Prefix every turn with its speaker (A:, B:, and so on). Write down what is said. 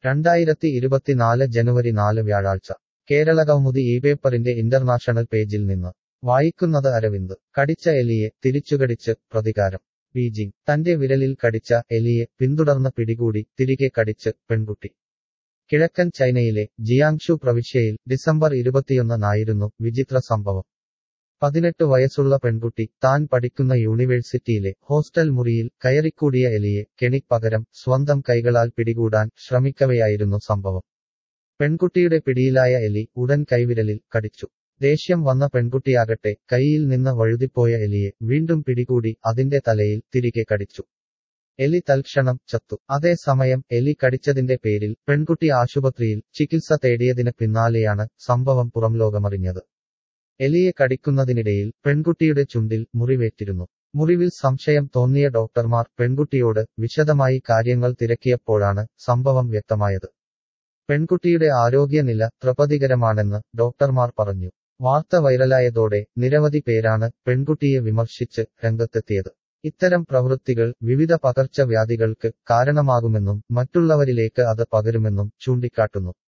A: രണ്ടായിരത്തി ഇരുപത്തിനാല് ജനുവരി നാല് വ്യാഴാഴ്ച കേരള കൗമുദി ഈ പേപ്പറിന്റെ ഇന്റർനാഷണൽ പേജിൽ നിന്ന് വായിക്കുന്നത് അരവിന്ദ് കടിച്ച എലിയെ തിരിച്ചുകടിച്ച് പ്രതികാരം ബീജിംഗ് തന്റെ വിരലിൽ കടിച്ച എലിയെ പിന്തുടർന്ന് പിടികൂടി തിരികെ കടിച്ച് പെൺകുട്ടി കിഴക്കൻ ചൈനയിലെ ജിയാങ്ഷു പ്രവിശ്യയിൽ ഡിസംബർ ഇരുപത്തിയൊന്നിനായിരുന്നു വിചിത്ര സംഭവം പതിനെട്ട് വയസ്സുള്ള പെൺകുട്ടി താൻ പഠിക്കുന്ന യൂണിവേഴ്സിറ്റിയിലെ ഹോസ്റ്റൽ മുറിയിൽ കയറിക്കൂടിയ എലിയെ കെണിപ്പകരം സ്വന്തം കൈകളാൽ പിടികൂടാൻ ശ്രമിക്കവെയായിരുന്നു സംഭവം പെൺകുട്ടിയുടെ പിടിയിലായ എലി ഉടൻ കൈവിരലിൽ കടിച്ചു ദേഷ്യം വന്ന പെൺകുട്ടിയാകട്ടെ കൈയിൽ നിന്ന് വഴുതിപ്പോയ എലിയെ വീണ്ടും പിടികൂടി അതിന്റെ തലയിൽ തിരികെ കടിച്ചു എലി തൽക്ഷണം ചത്തു അതേസമയം എലി കടിച്ചതിന്റെ പേരിൽ പെൺകുട്ടി ആശുപത്രിയിൽ ചികിത്സ തേടിയതിന് പിന്നാലെയാണ് സംഭവം പുറംലോകമറിഞ്ഞത് എലിയെ കടിക്കുന്നതിനിടയിൽ പെൺകുട്ടിയുടെ ചുണ്ടിൽ മുറിവേറ്റിരുന്നു മുറിവിൽ സംശയം തോന്നിയ ഡോക്ടർമാർ പെൺകുട്ടിയോട് വിശദമായി കാര്യങ്ങൾ തിരക്കിയപ്പോഴാണ് സംഭവം വ്യക്തമായത് പെൺകുട്ടിയുടെ ആരോഗ്യനില ത്രപതികരമാണെന്ന് ഡോക്ടർമാർ പറഞ്ഞു വാർത്ത വൈറലായതോടെ നിരവധി പേരാണ് പെൺകുട്ടിയെ വിമർശിച്ച് രംഗത്തെത്തിയത് ഇത്തരം പ്രവൃത്തികൾ വിവിധ പകർച്ചവ്യാധികൾക്ക് കാരണമാകുമെന്നും മറ്റുള്ളവരിലേക്ക് അത് പകരുമെന്നും ചൂണ്ടിക്കാട്ടുന്നു